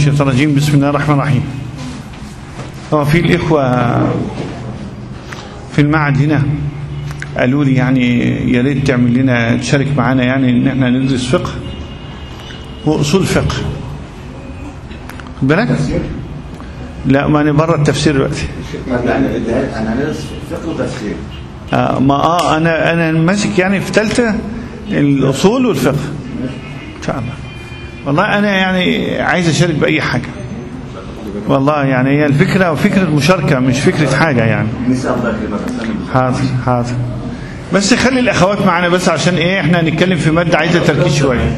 الشيطان الرجيم بسم الله الرحمن الرحيم هو في الإخوة في المعهد هنا قالوا لي يعني يا ريت تعمل لنا تشارك معانا يعني ان احنا ندرس فقه واصول فقه خد بالك لا ما انا بره التفسير دلوقتي انا هندرس فقه وتفسير آه ما اه انا انا ماسك يعني في ثالثه الاصول والفقه ان شاء الله والله انا يعني عايز اشارك باي حاجه والله يعني هي الفكره فكره مشاركه مش فكره حاجه يعني نسال الله يكرمك أحسن. حاضر حاضر بس خلي الاخوات معانا بس عشان ايه احنا هنتكلم في ماده عايزه تركيز شويه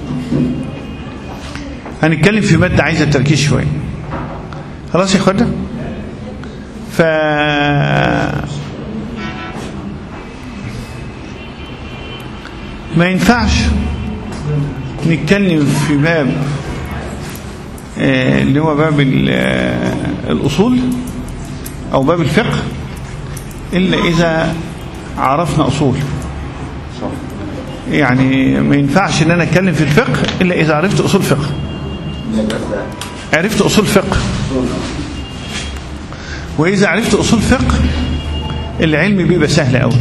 هنتكلم في ماده عايزه تركيز شويه خلاص يا اخوانا ف ما ينفعش نتكلم في باب آه، اللي هو باب ال- آه، الأصول أو باب الفقه إلا إذا عرفنا أصول يعني ما ينفعش إن أنا أتكلم في الفقه إلا إذا عرفت أصول فقه عرفت أصول فقه وإذا عرفت أصول فقه العلم بيبقى سهل أوي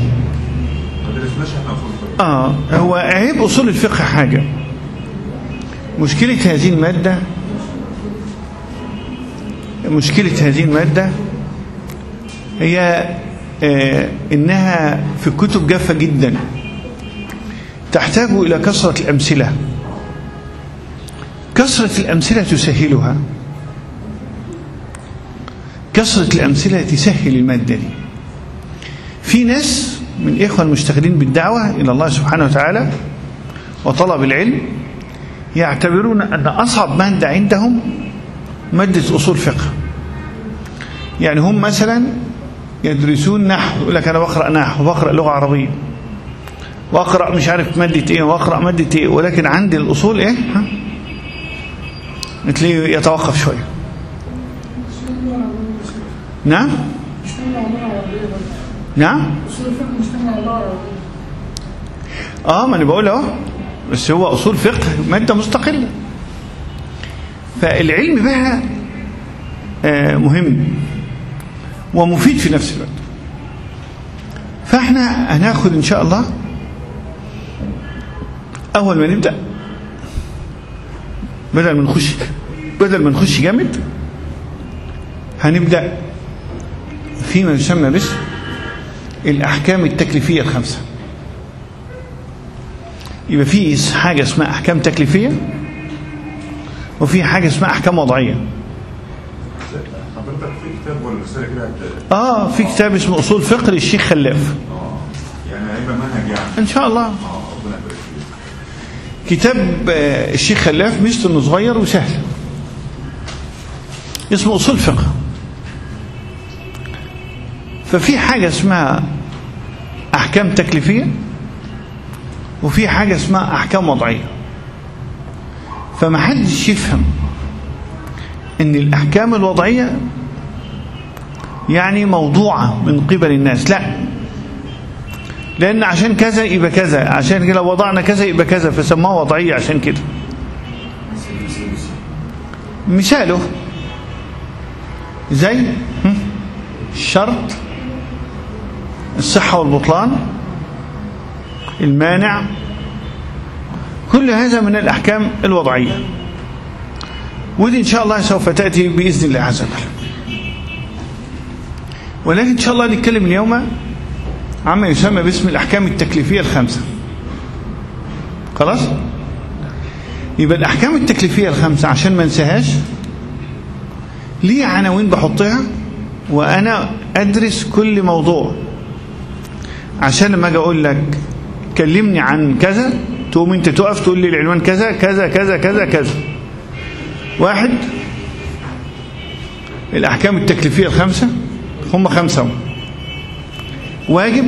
آه هو عيب أصول الفقه حاجة مشكلة هذه المادة مشكلة هذه المادة هي آه إنها في كتب جافة جدا تحتاج إلى كثرة الأمثلة كثرة الأمثلة تسهلها كثرة الأمثلة تسهل المادة دي في ناس من إخوة المشتغلين بالدعوة إلى الله سبحانه وتعالى وطلب العلم يعتبرون أن أصعب مادة عندهم مادة أصول فقه يعني هم مثلا يدرسون نحو يقول لك أنا بقرأ نحو بقرأ لغة عربية وأقرأ مش عارف مادة إيه وأقرأ مادة إيه ولكن عندي الأصول إيه ها؟ تلاقيه يتوقف شوية نعم نعم اه ما انا بقول اهو بس هو اصول فقه ماده مستقله فالعلم بقى آه مهم ومفيد في نفس الوقت فاحنا هناخد ان شاء الله اول ما نبدا بدل ما نخش بدل ما نخش جامد هنبدا فيما يسمى باسم الأحكام التكليفية الخمسة يبقى في حاجة اسمها أحكام تكليفية وفي حاجة اسمها أحكام وضعية حضرتك في كتاب ولا رساله كده هت- آه في كتاب اسمه أصول فقه للشيخ خلاف يعني هيبقى منهج يعني إن شاء الله اه ربنا يبارك فيك كتاب آه، الشيخ خلاف ميزته إنه صغير وسهل اسمه أصول فقه ففي حاجة اسمها أحكام تكليفية وفي حاجة اسمها أحكام وضعية فما حدش يفهم إن الأحكام الوضعية يعني موضوعة من قبل الناس لا لأن عشان كذا يبقى كذا عشان كده لو وضعنا كذا يبقى كذا فسموها وضعية عشان كده مثاله زي هم؟ الشرط الصحة والبطلان المانع كل هذا من الأحكام الوضعية ودي إن شاء الله سوف تأتي بإذن الله عز وجل ولكن إن شاء الله نتكلم اليوم عما يسمى باسم الأحكام التكليفية الخمسة خلاص يبقى الأحكام التكليفية الخمسة عشان ما انساهاش ليه عناوين بحطها وأنا أدرس كل موضوع عشان لما اجي اقول لك كلمني عن كذا تقوم انت تقف تقول لي العنوان كذا كذا كذا كذا كذا واحد الاحكام التكليفيه الخمسه هم خمسه هم. واجب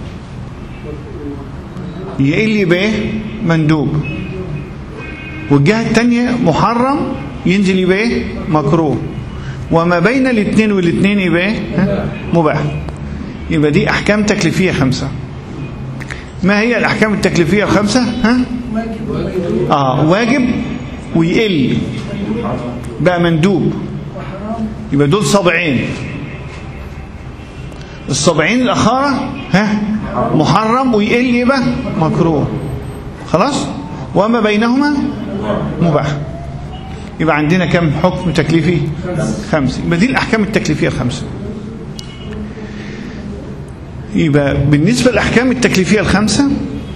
يقل يبقى ايه مندوب والجهه الثانيه محرم ينزل يبقى ايه مكروه وما بين الاثنين والاثنين يبقى ايه ها؟ مباح يبقى دي أحكام تكليفية خمسة ما هي الأحكام التكليفية الخمسة ها؟ آه واجب ويقل بقى مندوب يبقى دول صابعين الصابعين الأخارة ها محرم ويقل يبقى مكروه خلاص وما بينهما مباح يبقى عندنا كم حكم تكليفي خمسة يبقى دي الأحكام التكليفية الخمسة يبقى بالنسبة للأحكام التكليفية الخمسة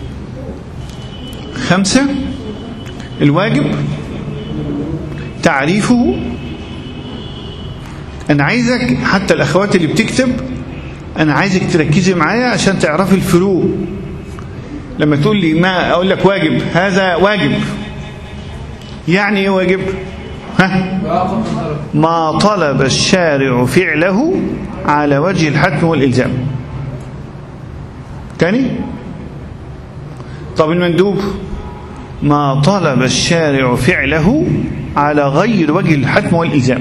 خمسة الواجب تعريفه أنا عايزك حتى الأخوات اللي بتكتب أنا عايزك تركزي معايا عشان تعرفي الفروق لما تقول لي ما أقول لك واجب هذا واجب يعني إيه واجب ها ما طلب الشارع فعله على وجه الحتم والإلزام تاني طب المندوب ما طلب الشارع فعله على غير وجه الحتم والإلزام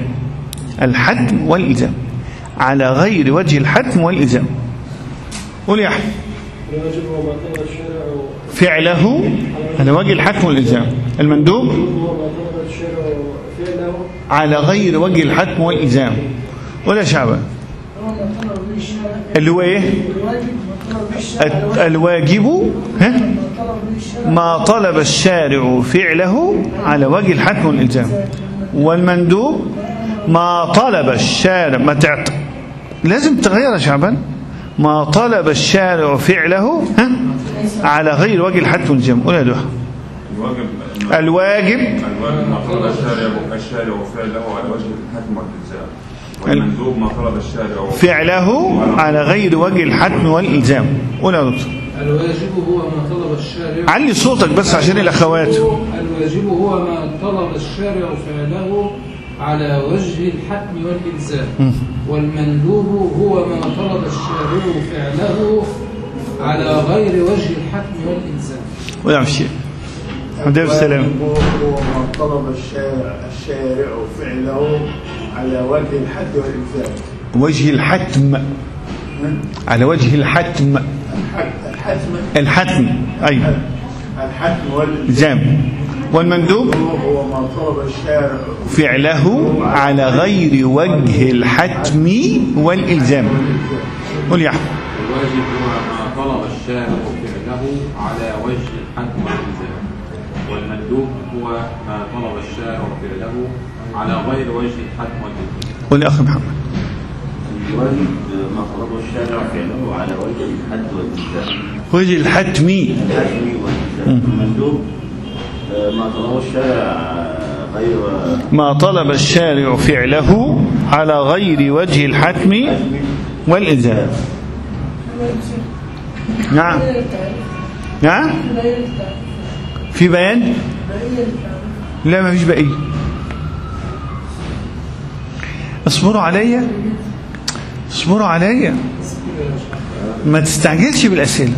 الحتم والإلزام على غير وجه الحتم والإلزام قول يا أحمد الواجب هو ما طلب الشارع فعله على وجه الحتم والإلزام المندوب هو ما طلب الشارع فعله على غير وجه الحتم والإلزام قول يا شعبان هو ما طلب به الشارع اللي هو إيه الواجب ما طلب به الشارع الت- الواجب ها ما طلب به الشارع ما طلب الشارع فعله على وجه الحتم والإلزام والمندوب ما طلب الشارع ما تعت... لازم تغير يا شعبان ما طلب الشارع فعله ها على غير وجه الحتم والإلزام قول يا دوحة الواجب الواجب الواجب ما طلب الشارع الشارع فعله على وجه الحتم والالزام والمندوب ما طلب الشارع فعله على غير وجه الحتم والإلزام قول يا دكتور الواجب هو ما طلب الشارع علي صوتك بس عشان الأخوات الواجب هو ما طلب الشارع فعله على وجه الحتم والإلزام والمندوب هو ما طلب الشارع فعله على غير وجه الحتم والإلزام قول يا عم الشيخ الحمد لله بالسلامة هو ما طلب الشارع الشارع فعله على وجه الحد والإلزام وجه الحتم على وجه الحتم الحد الحتم الحتم أيوه الحتم والإلزام الزام والمندوب هو ما طلب الشارع فعله على غير وجه الحتم والإلزام قول يا أحمد الواجب هو ما طلب الشارع فعله على وجه الحتم والإلزام والمندوب هو ما طلب الشارع فعله على غير وجه الحتم والإلزام قول يا أخي محمد الواجب ما طلبه الشارع فعله على وجه الحد والالزام وجه الحتم الحتم والالزام المندوب آه، ما طلبه الشارع غير ما طلب الشارع فعله على غير وجه الحتم والإلزام نعم نعم في بيان لا ما فيش بقية اصبروا عليا اصبروا عليا ما تستعجلش بالأسئلة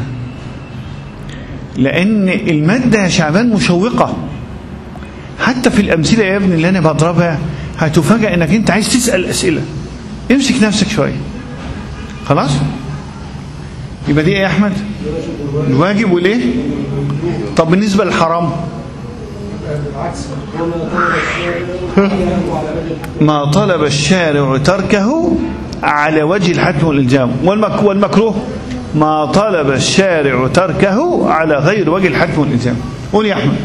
لأن المادة يا شعبان مشوقة حتى في الأمثلة يا ابني اللي أنا بضربها هتفاجأ إنك أنت عايز تسأل أسئلة امسك نفسك شوية خلاص يبقى دي إيه يا أحمد الواجب والإيه طب بالنسبة للحرام بالعكس هو ما طلب الشارع ما طلب الشارع فعله على وجه تركه على وجه الحتم والإلزام والمك والمكروه ما طلب الشارع تركه على غير وجه الحتم والإلزام قول يا أحمد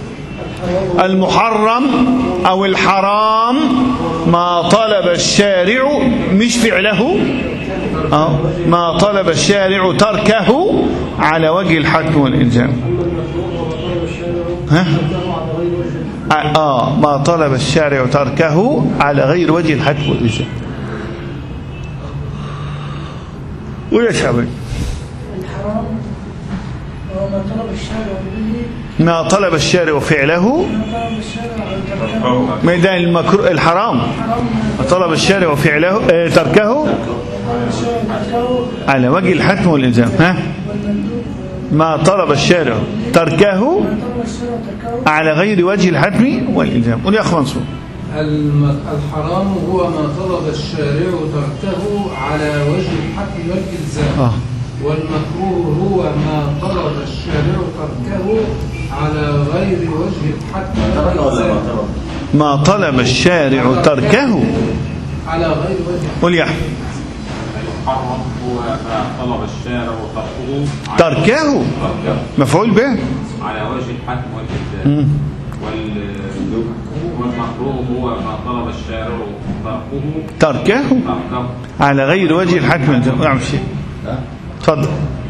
المحرم أو الحرام ما طلب الشارع مش فعله آه، ما طلب الشارع تركه على وجه الحتم والإلزام أما المكروه هو ما طلب الشارع ها؟ فعله على غير وجه آه ما طلب الشارع تركه على غير وجه الحتم والإلزام ويا شعبي الحرام هو ما طلب الشارع به ما طلب الشارع فعله ما طلب الشارع تركه ما ده المكروه الحرام ما طلب الشارع فعله آه تركه طلب الشارع تركه على وجه الحتم والإلزام ها والمندوب ما طلب الشارع تركه ما طلب الشارع تركه على غير وجه الحتم والإلزام قول يا أخ منصور الم- الحرام هو ما طلب الشارع تركه على وجه الحتم والإلزام آه. والمكروه هو ما طلب الشارع تركه على غير وجه الحتم ترك ولا ما والإلزام ترك؟ ما طلب الشارع تركه على غير وجه قل يا أحمد. المحرم هو ما طلب الشارع تركه على- تركه تركه مفعول به على وجه الحتم والإلزام وال- والمكروه هو ما طلب الشارع تركه تركه تركه على غير وجه الحتم والإلزام. نعم شيء تفضل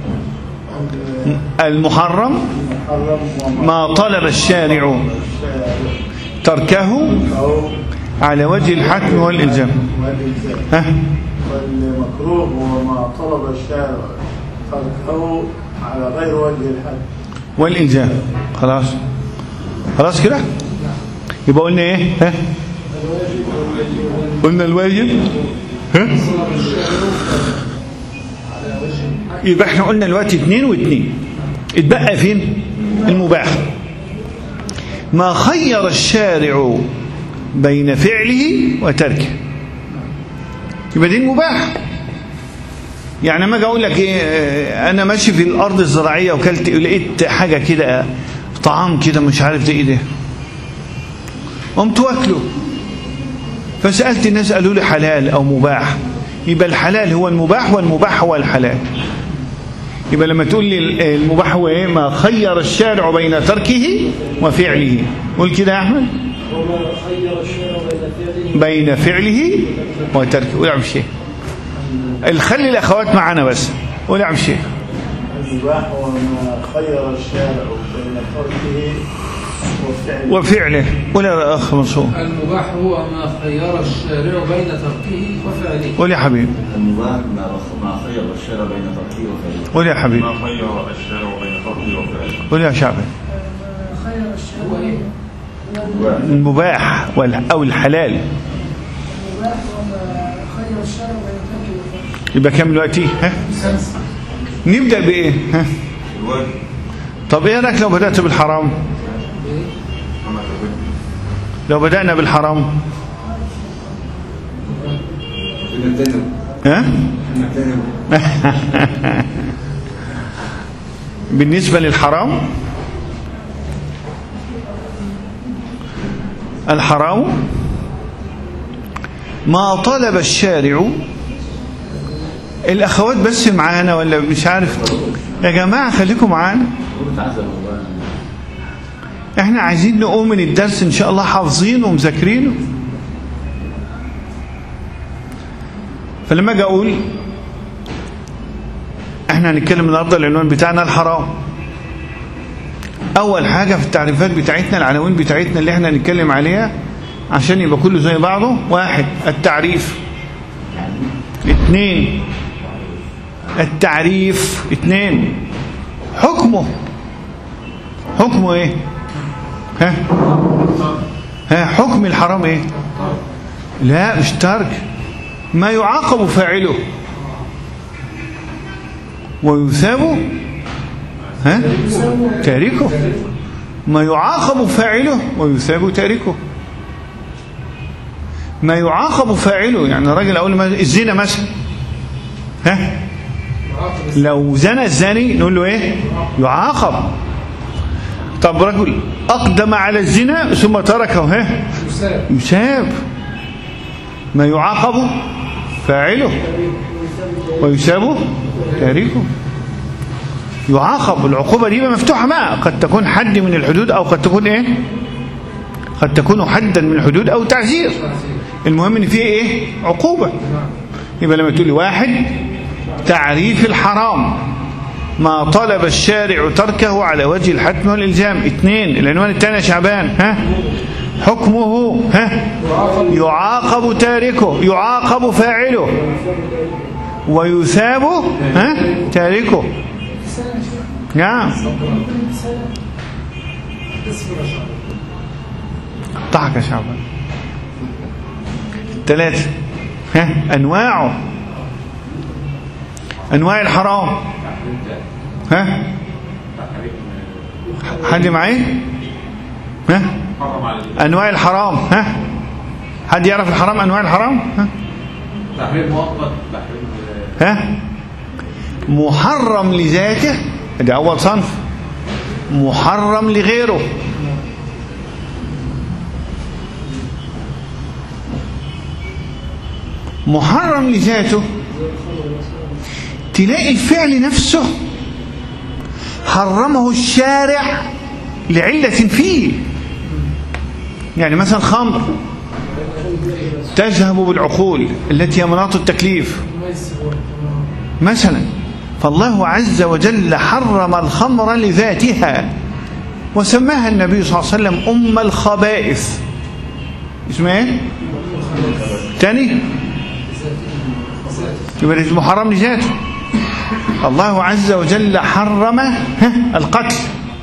المحرم محرم وما ما طلب الشارع تركه أو على وجه الحتم والإلزام والإلزام ها والمكروه هو ما طلب الشارع تركه على غير وجه الحد والإلزام خلاص خلاص كده يبقى قلنا ايه ها قلنا الواجب ها يبقى احنا قلنا دلوقتي اتنين واتنين اتبقى فين المباح ما خير الشارع بين فعله وتركه يبقى دي المباح يعني ما اجي اقول لك ايه آه، انا ماشي في الارض الزراعيه وكلت لقيت حاجه كده طعام كده مش عارف ده ايه ده قمت واكله فسالت الناس قالوا لي حلال او مباح يبقى الحلال هو المباح والمباح هو الحلال يبقى لما تقول لي المباح هو ايه ما خير الشارع بين تركه وفعله قول كده يا احمد وما خير الشارع بين فعله بين فعله وتركه قول يا عم الشيخ الخلي الاخوات معانا بس قول يا عم الشيخ المباح هو ما خير الشارع بين تركه وفعله وفعله قول يا اخ منصور المباح هو ما خير الشارع بين تركه وفعله قول يا حبيبي المباح ما ما خير الشارع بين تركه وفعله قول يا حبيبي ما خير الشارع بين تركه وفعله قول يا شعبي خير هو الشارع ايه المباح وال- او الحلال المباح وما خير الشارع بين تركه وفعله يبقى كام دلوقتي ها خمسة نبدا بايه ها الواجب طب ايه رايك لو بدات بالحرام كما تقول لو بدانا بالحرام ها بالنسبه للحرام الحرام ما طلب الشارع الاخوات بس معانا ولا مش عارف يا جماعه خليكم معانا تعذب والله احنا عايزين نقوم من الدرس ان شاء الله حافظينه ومذاكرينه فلما اجي اقول احنا هنتكلم النهارده العنوان بتاعنا الحرام اول حاجه في التعريفات بتاعتنا العناوين بتاعتنا اللي احنا هنتكلم عليها عشان يبقى كله زي بعضه واحد التعريف اثنين التعريف اثنين حكمه حكمه ايه ها ها حكم الحرام ايه لا مش ترك ما يعاقب فاعله ويثاب ها تاركه ما يعاقب فاعله ويثاب تاركه ما يعاقب فاعله يعني راجل اقول ما- الزنا مثلا ها لو زنى الزاني نقول له ايه يعاقب طب رجل اقدم على الزنا ثم تركه ها يساب يساب ما يعاقب فاعله ويساب تاركه يعاقب العقوبة دي بقى مفتوحة بقى قد تكون حد من الحدود أو قد تكون إيه قد تكون حدا من الحدود أو تعزير المهم إن فيه إيه عقوبة يبقى لما تقول لي واحد تعريف الحرام ما طلب الشارع تركه على وجه الحتم والإلزام اثنين العنوان الثاني يا شعبان ها حكمه ها يعاقب تاركه يعاقب فاعله ويثاب ها تاركه نعم ضحك يا شعبان ثلاثة ها أنواعه أنواع الحرام ها حد معي ها حرم على أنواع الحرام ها حد يعرف الحرام أنواع الحرام ها تحريم مؤقت تحريم ها محرم لذاته ده أول صنف محرم لغيره محرم لذاته تلاقي الفعل نفسه حرمه الشارع لعلة فيه يعني مثلا خمر تذهب بالعقول التي هي مناط التكليف مثلا فالله عز وجل حرم الخمر لذاتها وسماها النبي صلى الله عليه وسلم أم الخبائث اسمها ايه؟ تاني يبقى اسمه حرام لذاته الله عز وجل حرم ها، القتل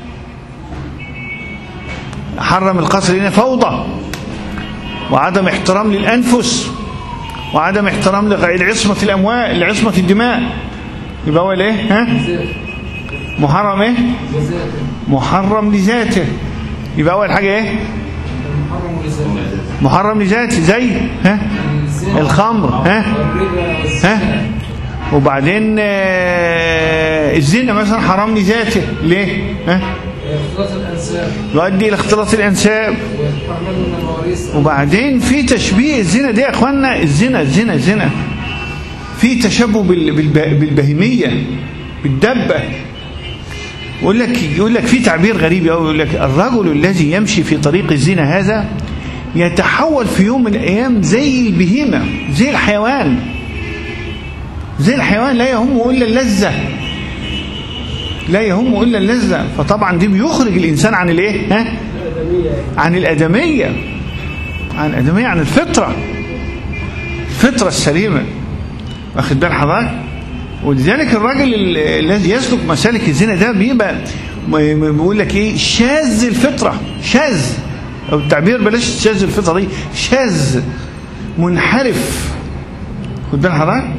حرم القتل لأنه فوضى وعدم احترام للأنفس وعدم احترام لعصمة الأموال لعصمة الدماء يبقى هو الايه ها محرم ايه محرم لذاته يبقى اول حاجه ايه محرم لذاته محرم لذاته زي ها الزنا الخمر ها والربا والزنا ها وبعدين آه، الزنا مثلا حرام لذاته ليه ها اختلاط الانساب يؤدي الى اختلاط الانساب واستعمال من المواريث وبعدين في تشبيه الزنا دي يا اخوانا الزنا الزنا الزنا في تشبه بال- بالب- بالبهيميه بالدبه يقول لك يقول لك في تعبير غريب قوي يقول لك الرجل الذي يمشي في طريق الزنا هذا يتحول في يوم من الايام زي البهيمه زي الحيوان زي الحيوان لا يهمه الا اللذه لا يهمه الا اللذه فطبعا دي بيخرج الانسان عن الايه ها عن الادميه عن الادميه عن الفطره الفطره السليمه واخد بال حضرتك ولذلك الراجل ال- الذي يسلك مسالك الزنا ده بيبقى م- م- بيقول لك ايه شاذ الفطره شاذ او التعبير بلاش شاذ الفطره دي شاذ منحرف خد بال حضرتك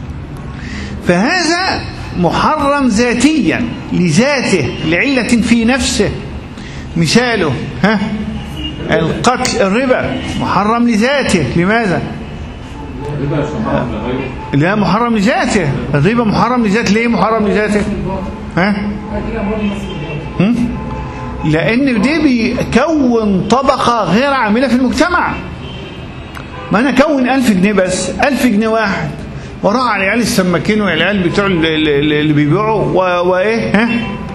فهذا محرم ذاتيا لذاته لعلة في نفسه مثاله ها القتل الربا محرم لذاته لماذا الربا مش محرم لغيره لا محرم لذاته الربا محرم لذاته ليه محرم لذاته ها هم؟ لان دي بيكون طبقة غير عاملة في المجتمع ما انا اكون ألف جنيه بس ألف جنيه واحد وراح على العيال السماكين والعيال بتوع ال- ال- ال- اللي بيبيعوا و- وايه ها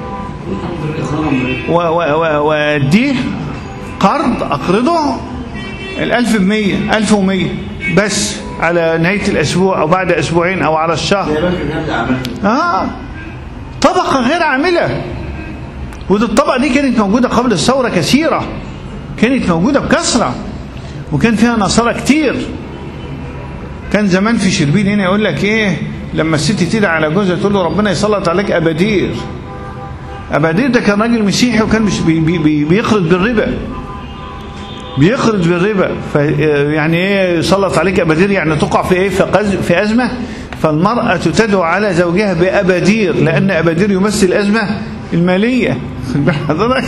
و- و- و- واديه قرض اقرضه الألف بمية ألف ومية بس على نهاية الأسبوع أو بعد أسبوعين أو على الشهر زي بنك الناس عملت آه طبقة غير عاملة ودي الطبقة دي كانت موجودة قبل الثورة كثيرة كانت موجودة بكثرة وكان فيها نصارى كتير كان زمان في شربين هنا يقول لك ايه لما الست تدعي على جوزها تقول له ربنا يسلط عليك ابادير ابادير ده كان راجل مسيحي وكان مش بي بي بي بيقرض بالربا بيقرض بالربا ف يعني ايه يسلط عليك ابادير يعني تقع في ايه في, قز في ازمه فالمراه تدعو على زوجها بابادير لان ابادير يمثل ازمه الماليه خد بال حضرتك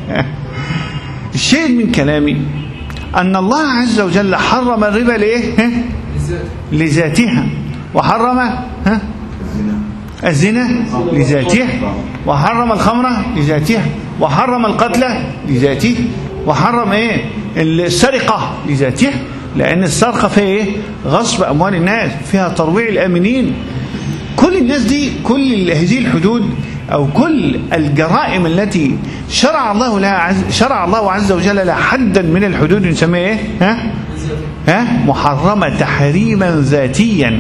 الشيء من كلامي ان الله عز وجل حرم الربا ليه ها؟ لذاتها وحرم ها الزنا لذاته وحرم الخمرة لذاتها وحرم القتل لذاته وحرم ايه السرقة لذاته لأن السرقة فيها ايه غصب أموال الناس فيها ترويع الآمنين كل الناس دي كل هذه الحدود أو كل الجرائم التي شرع الله لها عز شرع الله عز وجل لها حدا من الحدود نسميها ايه ها ها محرمة تحريما ذاتيا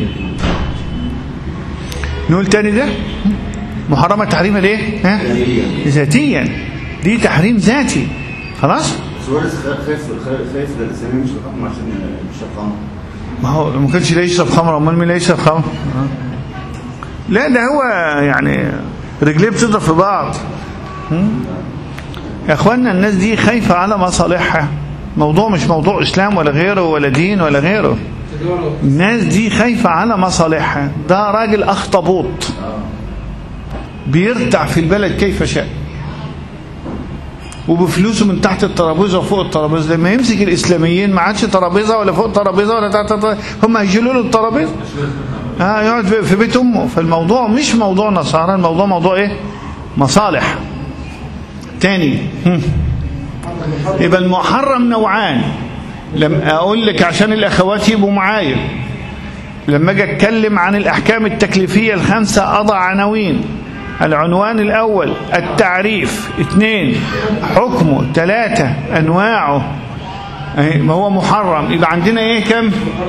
نقول تاني ده محرمة تحريما ليه ها ذاتيا دي تحريم ذاتي خلاص بس هو لسه خايف خايف خايف ده الاسلامي مش رقم عشان يشرب خمر ما هو ما كانش لا يشرب خمر امال مين لا يشرب خمر لا ده هو يعني رجليه بتضرب في بعض هم؟ يا اخوانا الناس دي خايفة على مصالحها موضوع مش موضوع اسلام ولا غيره ولا دين ولا غيره تجارة الناس دي خايفة على مصالحها ده راجل أخطبوط بيرتع في البلد كيف شاء وبفلوسه من تحت الترابيزه وفوق الترابيزه لما يمسك الاسلاميين ما عادش ترابيزه ولا فوق ترابيزه ولا تحت الترابيزة. هم هيشيلوا له الترابيزه اه يقعد في- في بيت امه فالموضوع مش موضوع نصارى الموضوع موضوع ايه مصالح تاني هم. يبقى المحرم نوعان لم اقول لك عشان الاخوات يبقوا معايا لما اجي اتكلم عن الاحكام التكليفيه الخمسه اضع عناوين العنوان الاول التعريف اثنين حكمه ثلاثه انواعه أهي، ما هو محرم يبقى عندنا ايه كم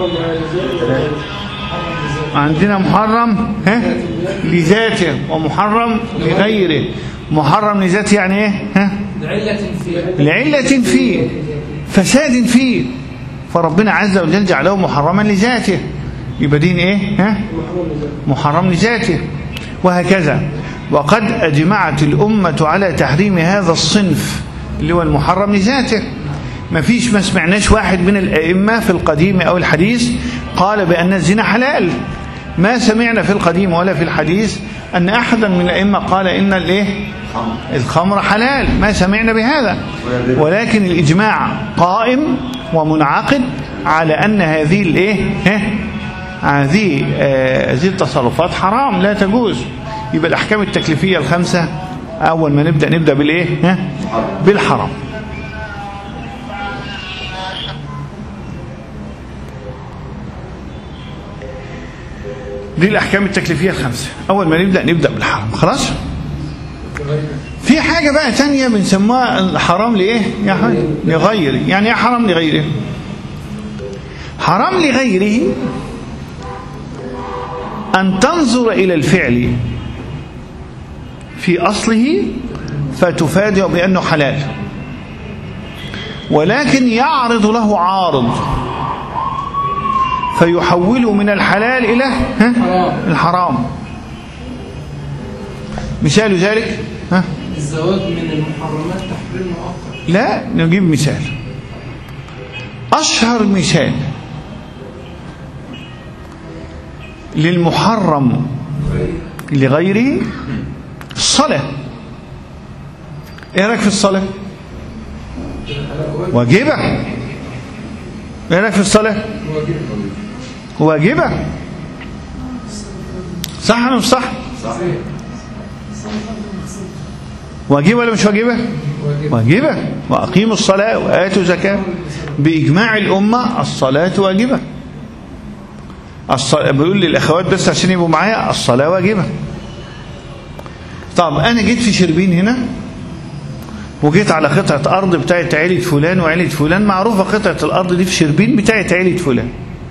عندنا محرم ها لذاته ومحرم لغيره محرم لذاته يعني ايه ها لعلة فيه لعلة فيه فساد فيه فربنا عز وجل جعله محرما لذاته يبقى دين ايه ها محرم لذاته وهكذا وقد أجمعت الأمة على تحريم هذا الصنف اللي هو المحرم لذاته ما فيش ما سمعناش واحد من الأئمة في القديم أو الحديث قال بأن الزنا حلال ما سمعنا في القديم ولا في الحديث أن أحدا من الأئمة قال إن الإيه الخمر حلال ما سمعنا بهذا ولكن الإجماع قائم ومنعقد على أن هذه الإيه ها؟ هذه آه، هذه التصرفات حرام لا تجوز يبقى الأحكام التكليفية الخمسة أول ما نبدأ نبدأ بالإيه ها؟ بالحرام دي الأحكام التكليفية الخمسة أول ما نبدأ نبدأ بالحرام خلاص في حاجة بقى تانية بنسموها الحرام لإيه يا حاج لغيره يعني إيه حرام لغيره حرام لغيره أن تنظر إلى الفعل في أصله فتفادئ بأنه حلال ولكن يعرض له عارض فيحوله من الحلال إلى ها؟ حرام. الحرام مثال ذلك ها؟ الزواج من المحرمات تحريم مؤقت لا نجيب مثال أشهر مثال للمحرم لغيره الصلاة ايه رايك في الصلاة واجبة ايه رايك في الصلاة واجبة صح ولا مش صح واجبة ولا مش واجبة واجبة وأقيموا الصلاة وآتوا زكاة بإجماع الأمة الصلاة واجبة الصلاة بيقول للأخوات بس عشان يبقوا معايا الصلاة واجبة طب أنا جيت في شربين هنا وجيت على قطعة أرض بتاعت عيلة فلان وعيلة فلان معروفة قطعة الأرض دي في شربين بتاعت عيلة فلان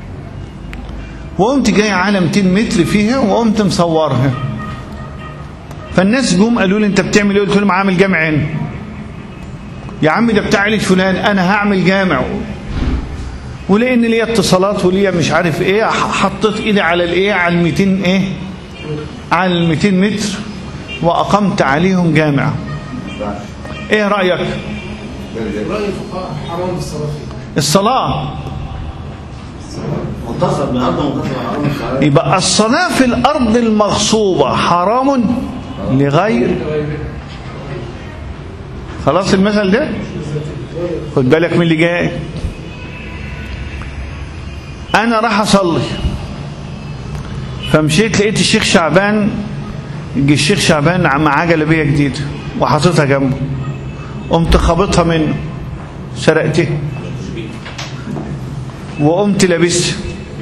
وقمت جاي على 200 متر فيها وقمت مصورها فالناس جم قالوا لي انت بتعمل ايه قلت لهم عامل جامع هنا يا عم ده بتاع عيله فلان انا هعمل جامع ولان ليا اتصالات وليا مش عارف ايه حطيت ايدي على الايه على ال 200 ايه على ال 200 متر واقمت عليهم جامع ايه رايك رأي الفقهاء حرام الصلاة فيه الصلاه منتصف من أرض منتصف من أرض الصلاة. يبقى الصلاه في الارض المغصوبه حرام لغير خلاص المثل ده خد بالك من اللي جاي انا راح اصلي فمشيت لقيت الشيخ شعبان يجي الشيخ شعبان معاه جلابيه جديده وحاططها جنبه قمت خابطها منه سرقتها وقمت لابسها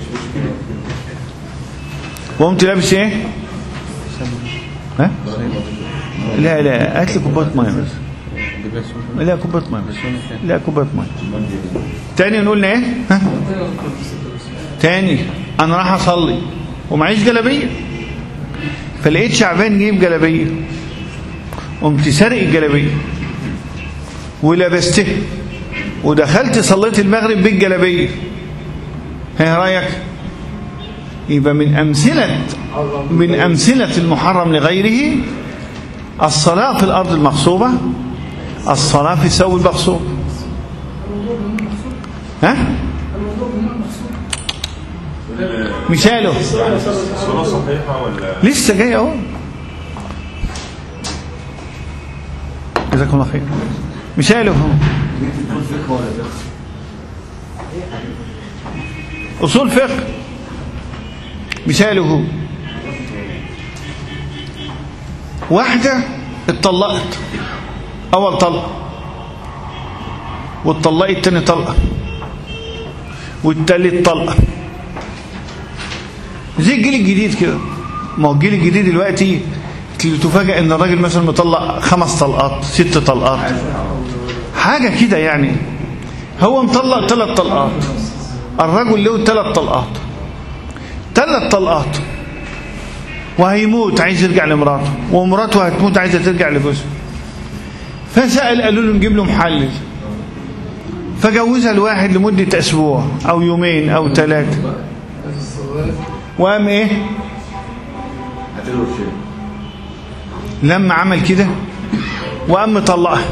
وقمت لابس ايه ها لا لا هات لي كوبايه ميه بس لا كوبايه ميه بس لا كوبايه ميه تاني نقول ايه ها تاني انا راح اصلي ومعيش جلابيه فلقيت شعبان جيب جلابيه قمت سارق الجلابيه ولبستها ودخلت صليت المغرب بالجلابيه ايه رايك يبقى من امثله من امثله المحرم لغيره الصلاه في الارض المغصوبه الصلاه في الثوب المغصوب ها مثاله الصلاة صحيحة ولا لسه جاي اهو جزاكم الله خير مثاله هو اصول فقه مثاله واحدة اتطلقت أول طلقة واتطلقت تاني طلقة والتالت طلقة زي الجيل الجديد كده ما هو الجيل الجديد دلوقتي تفاجئ ان الراجل مثلا مطلق خمس طلقات ست طلقات حاجه كده يعني هو مطلق ثلاث طلقات الرجل له ثلاث طلقات ثلاث طلقات وهيموت عايز يرجع لمراته ومراته هتموت عايزه ترجع لجوزها فسأل قالوا له نجيب له محلل فجوزها الواحد لمدة أسبوع أو يومين أو ثلاثة وقام إيه هتقدر شيء لما عمل كده وقام مطلقها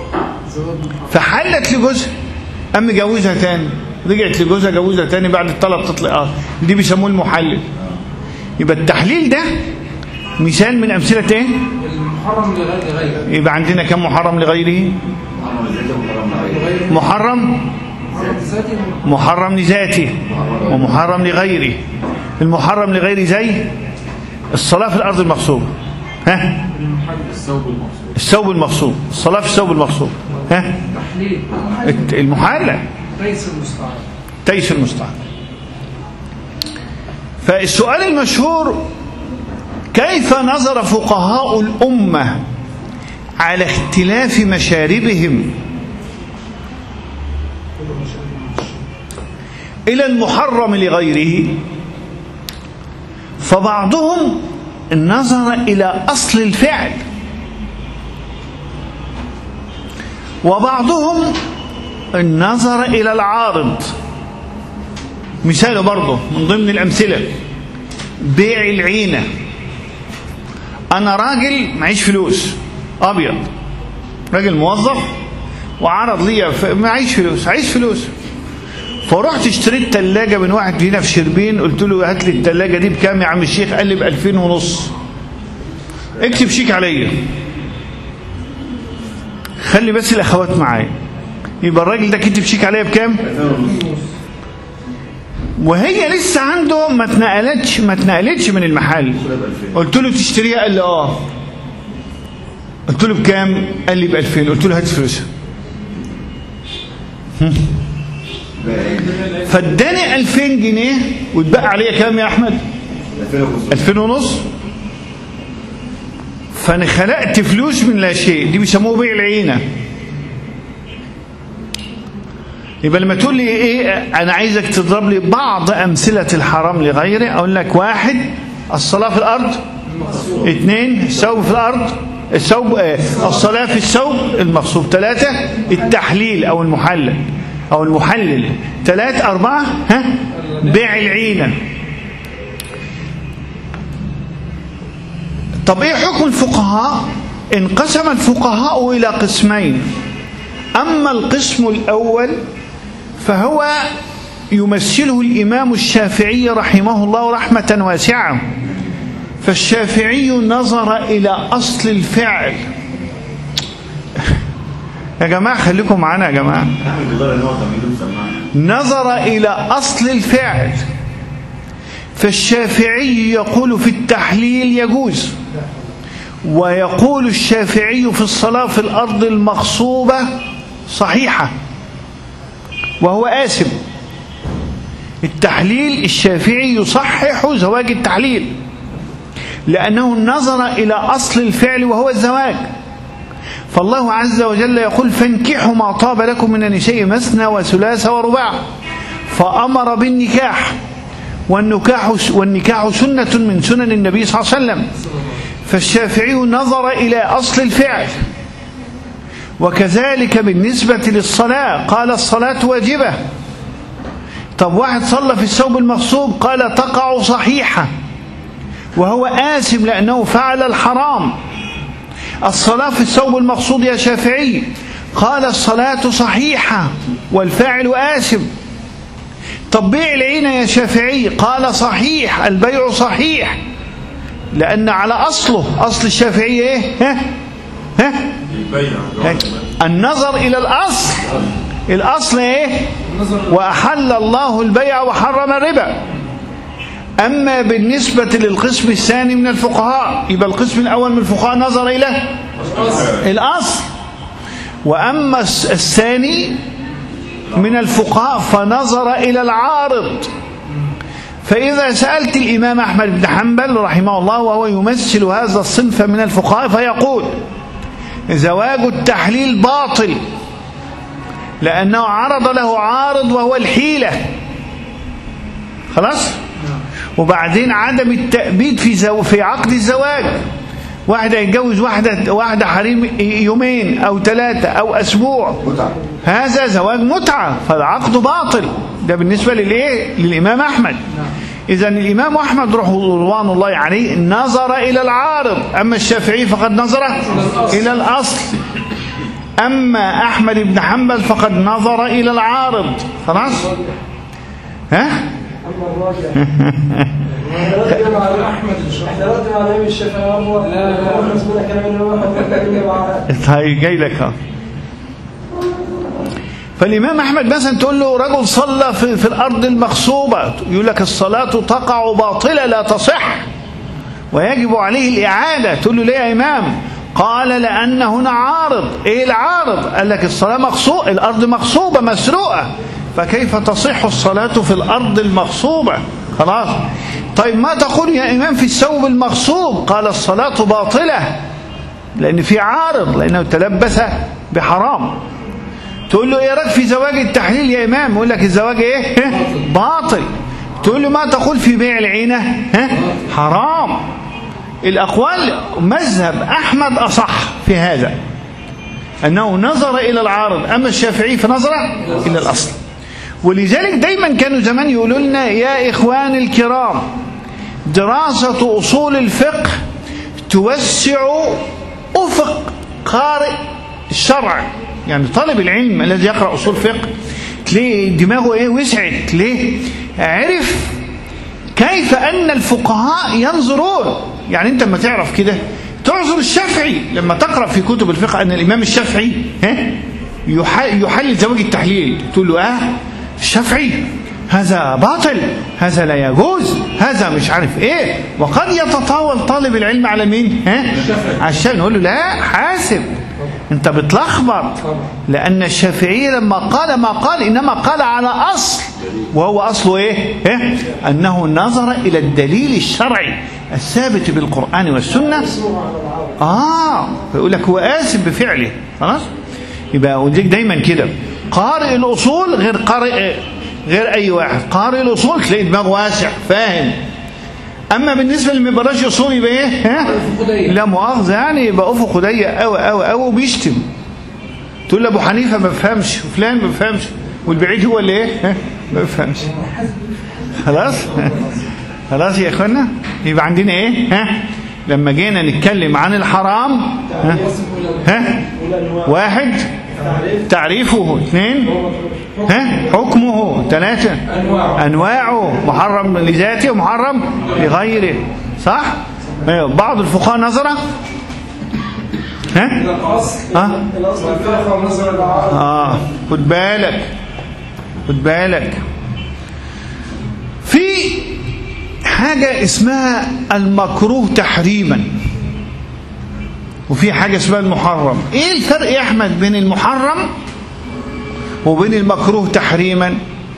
فحلت لجوزها قام جوزها تاني رجعت لجوزها جوزها تاني بعد الثلاث تطليقات دي بيسموه المحلل يبقى التحليل ده مثال من أمثلة إيه؟ المحرم لغير غيره يبقى عندنا كم محرم لغيره محرم ذاته ومحرم غيره محرم ذاته محرم لذاته ومحرم لغيره المحرم لغيره زي الصلاة في الأرض المغصوبة ها الثوب المقصود الثوب المغصوب الصلاة في الثوب المغصوب ها تحليل الت- المحلى ليس المستعار تيس المستعان فالسؤال المشهور كيف نظر فقهاء الأمة على اختلاف مشاربهم إلى المحرم لغيره فبعضهم نظر إلى أصل الفعل وبعضهم النظر إلى العارض مثال برضه من ضمن الأمثلة بيع العينة أنا راجل معيش فلوس أبيض راجل موظف وعرض لي ف- معيش فلوس عايز فلوس فرحت اشتريت تلاجة من واحد فينا في شربين قلت له هات لي التلاجة دي بكام يا عم الشيخ قال لي ب 2000 ونص اكتب شيك عليا خلي بس الاخوات معايا يبقى الراجل ده كتب شيك عليا بكام وهي لسه عنده ما اتنقلتش ما اتنقلتش من المحل قلت له تشتريها قال لي اه قلت له بكام قال لي ب 2000 قلت له هات فلوسها هم. فاداني 2000 جنيه واتبقى عليا كام يا احمد 2000 ونص فانا خلقت فلوس من لا شيء دي بيسموه بيع العينه يبقى لما تقول لي ايه انا عايزك تضرب لي بعض امثله الحرام لغيره اقول لك واحد الصلاه في الارض اثنين الثوب في الارض الثوب آه، الصلاه في الثوب المغصوب ثلاثه التحليل او المحلل او المحلل ثلاثه اربعه ها بيع العينه طب ايه حكم الفقهاء انقسم الفقهاء الى قسمين اما القسم الاول فهو يمثله الامام الشافعي رحمه الله رحمه واسعه فالشافعي نظر الى اصل الفعل يا جماعه خليكم معانا يا جماعه احمد بدار ان هو تمرين سماعه نظر إلى أصل الفعل فالشافعي يقول في التحليل يجوز ويقول الشافعي في الصلاة في الأرض المغصوبة صحيحة وهو آثم التحليل الشافعي يصحح زواج التحليل لأنه نظر إلى أصل الفعل وهو الزواج فالله عز وجل يقول فانكحوا ما طاب لكم من النساء مثنى وثلاث ورباع فأمر بالنكاح والنكاح والنكاح سنة من سنن النبي صلى الله عليه وسلم فالشافعي نظر إلى أصل الفعل وكذلك بالنسبة للصلاة قال الصلاة واجبة طب واحد صلى في الثوب المغصوب قال تقع صحيحة وهو آثم لأنه فعل الحرام الصلاة في الثوب المقصود يا شافعي قال الصلاة صحيحة والفاعل آثم طب بيع العينة يا شافعي قال صحيح البيع صحيح لأن على أصله أصل الشافعي إيه ها ها البيع ها؟ النظر إلى الأصل الأصل إيه وأحل الله البيع وحرم الربا أما بالنسبة للقسم الثاني من الفقهاء يبقى القسم الأول من الفقهاء نظر إلى الأصل وأما الس- الثاني من الفقهاء فنظر إلى العارض فإذا سألت الإمام أحمد بن حنبل رحمه الله وهو يمثل هذا الصنف من الفقهاء فيقول زواج التحليل باطل لأنه عرض له عارض وهو الحيلة خلاص وبعدين عدم التأبيد في زو في عقد الزواج واحد يتجوز واحدة واحدة حريم يومين أو ثلاثة أو أسبوع هذا زواج متعة فالعقد باطل ده بالنسبة للإيه للإمام أحمد إذا الإمام أحمد رضوان الله عليه نظر إلى العارض أما الشافعي فقد نظر إلى الأصل أما أحمد بن حنبل فقد نظر إلى العارض خلاص ها احنا رد على الامام الشافعي لا لا لا مسؤول كلام الامام احمد طيب جاي لك اهو فالإمام أحمد مثلا تقول له رجل صلى في, في الأرض المغصوبة يقول لك الصلاة تقع باطلة لا تصح ويجب عليه الإعادة تقول له ليه يا إمام قال لأن هنا عارض إيه العارض قال لك الصلاة مغصوبة الأرض مغصوبة مسروقة فكيف تصح الصلاة في الأرض المغصوبة خلاص طيب ما تقول يا إمام في الثوب المغصوب قال الصلاة باطلة لأن في عارض لأنه تلبس بحرام تقول له ايه رايك في زواج التحليل يا امام يقول لك الزواج ايه باطل تقول له ما تقول في بيع العينه ها حرام الاقوال مذهب احمد اصح في هذا انه نظر الى العارض اما الشافعي فنظر الى الاصل ولذلك دايما كانوا زمان يقولوا لنا يا اخوان الكرام دراسه اصول الفقه توسع افق قارئ الشرع يعني طالب العلم الذي يقرأ أصول فقه تلاقي دماغه ايه وسعت ليه عرف كيف أن الفقهاء ينظرون يعني أنت لما تعرف كده تعذر الشافعي لما تقرأ في كتب الفقه أن الإمام الشافعي ها يحلل زواج التحليل تقول له آه الشافعي هذا باطل هذا لا يجوز هذا مش عارف ايه وقد يتطاول طالب العلم على مين ها على الشافعي نقول له لا حاسب انت بتلخبط لان الشافعي لما قال ما قال انما قال على اصل وهو اصله ايه, إيه؟ انه نظر الى الدليل الشرعي الثابت بالقران والسنه اه فيقول لك هو اسف بفعله خلاص يبقى وديك دايما كده قارئ الاصول غير قارئ غير اي واحد قارئ الاصول تلاقي دماغه واسع فاهم اما بالنسبه اللي ما بيقراش اصول يبقى ايه ها لا مؤاخذه يعني يبقى افقه ضيق قوي قوي قوي وبيشتم تقول له ابو حنيفه ما بفهمش وفلان ما بفهمش والبعيد هو اللي ايه ها ما بفهمش خلاص خلاص يا اخوانا يبقى عندنا ايه ها لما جينا نتكلم عن الحرام ها, ها؟ واحد تعريفه اثنين ها حكمه ثلاثة أنواعه محرم لذاته ومحرم لغيره صح أيوة. بعض الفقهاء نظرة ها ها اه خد بالك خد بالك في حاجة اسمها المكروه تحريما وفي حاجة اسمها المحرم ايه الفرق يا احمد بين المحرم وبين المكروه تحريما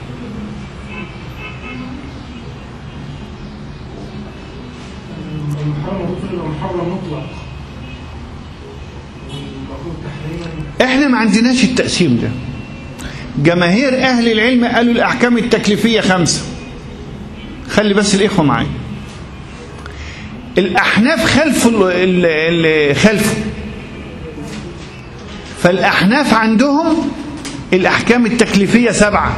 محرم مطلق احنا ما عندناش التقسيم ده جماهير اهل العلم قالوا الاحكام التكليفية خمسة خلي بس الاخوة معايا الاحناف خلفوا اللي خلفوا فالاحناف عندهم الاحكام التكليفية سبعة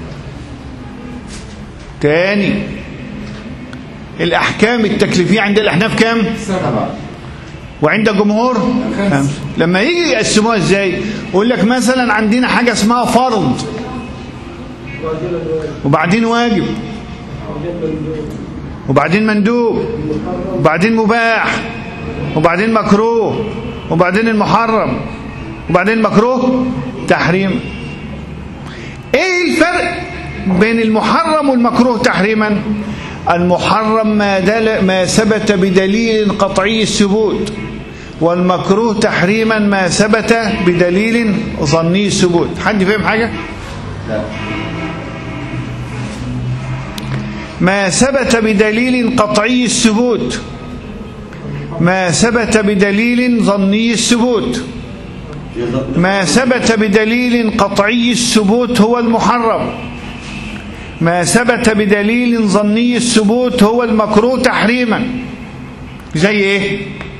تاني الاحكام التكليفية عند الاحناف كام سبعة وعند الجمهور خمسة لما يجي يقسموها ازاي يقول لك مثلا عندنا حاجة اسمها فرض وبعدين واجب وبعدين مندوب وبعدين مباح وبعدين مكروه وبعدين المحرم وبعدين مكروه تحريم ايه الفرق بين المحرم والمكروه تحريما المحرم ما, دل ما ثبت بدليل قطعي الثبوت والمكروه تحريما ما ثبت بدليل ظني الثبوت حد فاهم حاجة ما ثبت بدليل قطعي الثبوت ما ثبت بدليل ظني الثبوت ما ثبت بدليل قطعي الثبوت هو المحرم ما ثبت بدليل ظني الثبوت هو المكروه تحريما زي ايه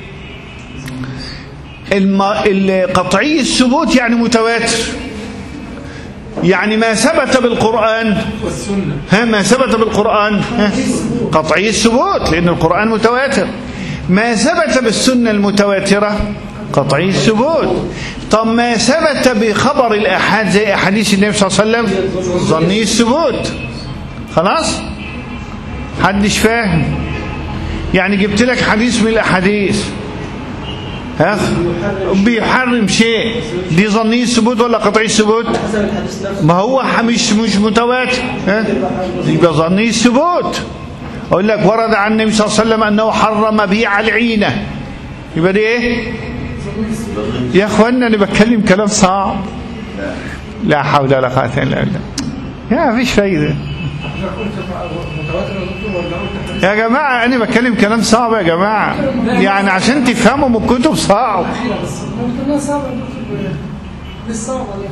الم... القطعي الثبوت يعني متواتر يعني ما ثبت بالقرآن والسنة ها ما ثبت بالقرآن ها قطعي الثبوت لأن القرآن متواتر ما ثبت بالسنة المتواترة قطعي الثبوت طب ما ثبت بخبر الآحاد زي أحاديث النبي صلى الله عليه وسلم ظني الثبوت خلاص حدش فاهم يعني جبت لك حديث من الأحاديث ها بيحرم شيء دي ظني الثبوت ولا قطعي الثبوت ما هو مش مش متواتر ها يبقى ظني الثبوت اقول لك ورد عن النبي صلى الله عليه وسلم انه حرم بيع العينه يبقى دي ايه يا اخوانا انا بتكلم كلام صعب لا حول ولا قوه الا بالله يا مفيش فايده متواتر يا دكتور ولا قلت حديث يا جماعه انا بتكلم كلام صعب يا جماعه يعني عشان تفهموا من الكتب صعب ممكن صعبة يا دكتور مش صعبة دي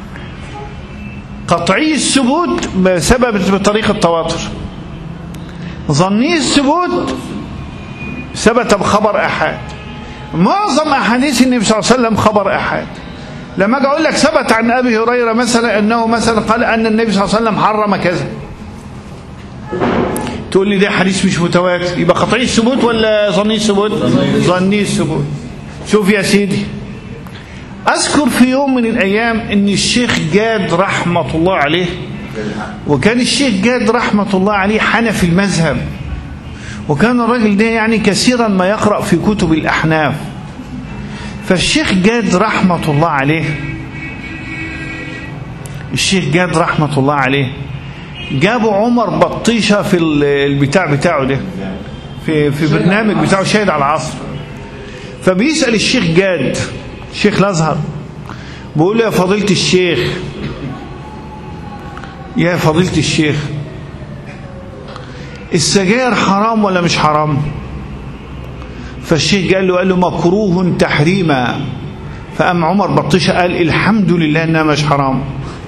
قطعي الثبوت ثبت بطريق التواتر ظني الثبوت ثبت بخبر احاد معظم احاديث النبي صلى الله عليه وسلم خبر احاد لما اجي اقول لك ثبت عن ابي هريره مثلا انه مثلا قال ان النبي صلى الله عليه وسلم حرم كذا تقول لي ده حديث مش متواتر يبقى قطعي الثبوت ولا ظني الثبوت ظني الثبوت شوف يا سيدي أذكر في يوم من الأيام أن الشيخ جاد رحمة الله عليه وكان الشيخ جاد رحمة الله عليه حنفي المذهب وكان الراجل ده يعني كثيرا ما يقرأ في كتب الأحناف فالشيخ جاد رحمة الله عليه الشيخ جاد رحمة الله عليه جابوا عمر بطيشة في ال- البتاع بتاعه ده في في برنامج بتاعه شاهد على العصر فبيسأل الشيخ جاد الشيخ الأزهر بيقول له يا فضيلة الشيخ يا فضيلة الشيخ السجاير حرام ولا مش حرام فالشيخ قال له قال له مكروه تحريما فقام عمر بطيشة قال الحمد لله انها مش حرام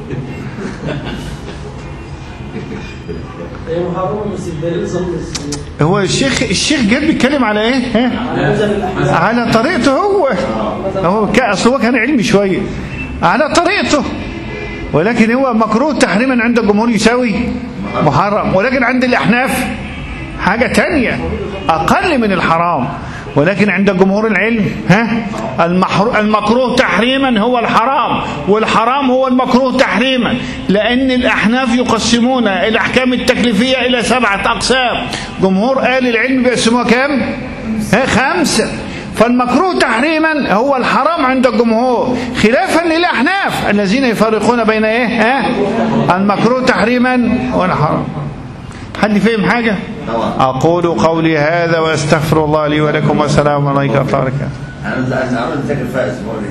هي محرمة بس الدليل ظن السنة هو الشيخ الشيخ جاد بيتكلم على ايه ها؟ على مذهب الأحناف على طريقته هو هو كا- اصل هو كان علمي شويه على طريقته ولكن هو مكروه تحريما عند الجمهور يساوي محرم ولكن عند الاحناف حاجه تانية اقل من الحرام ولكن عند جمهور العلم ها المحر... المكروه تحريما هو الحرام والحرام هو المكروه تحريما لان الاحناف يقسمون الاحكام التكليفيه الى سبعه اقسام جمهور اهل العلم بيقسموها كام ها خمسه فالمكروه تحريما هو الحرام عند الجمهور خلافا للاحناف الذين يفرقون بين ايه ها المكروه تحريما والحرام حد فهم حاجه اقول قولي هذا واستغفر الله لي ولكم والسلام عليكم ورحمه الله وبركاته انا عايز اعمل ذاكر فائز موري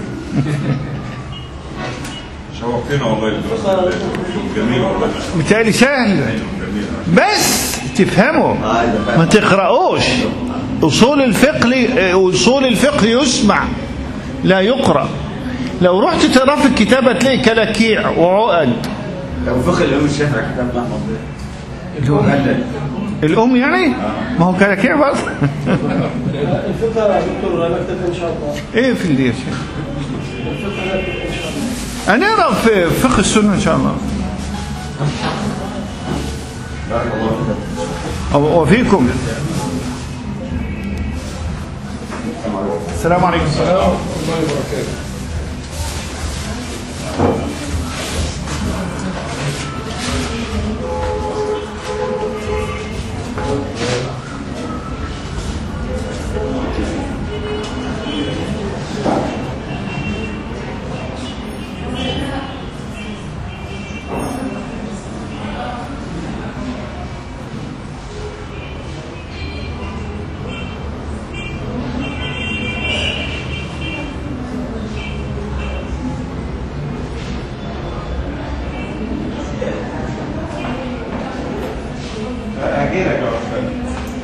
شوقتنا والله الدراسه جميل والله بالتالي سهل جميل بس تفهموا ما تقرأوش أصول الفقه أصول الفقه يسمع لا يقرأ لو رحت تقرا في الكتاب هتلاقي كلاكيع وعقد لو فقه الامام الشافعي كتاب احمد ده الأم يعني ما هو كلاكيع برضه الفقه يا دكتور انا بكتب ان شاء الله إيه في اللي يا شيخ الفقه انا بكتب ان شاء الله هنقرا في فقه السنة إن شاء الله بارك الله فيك أو- وفيكم السلام عليكم الله وبركاته هجيلك يا استاذ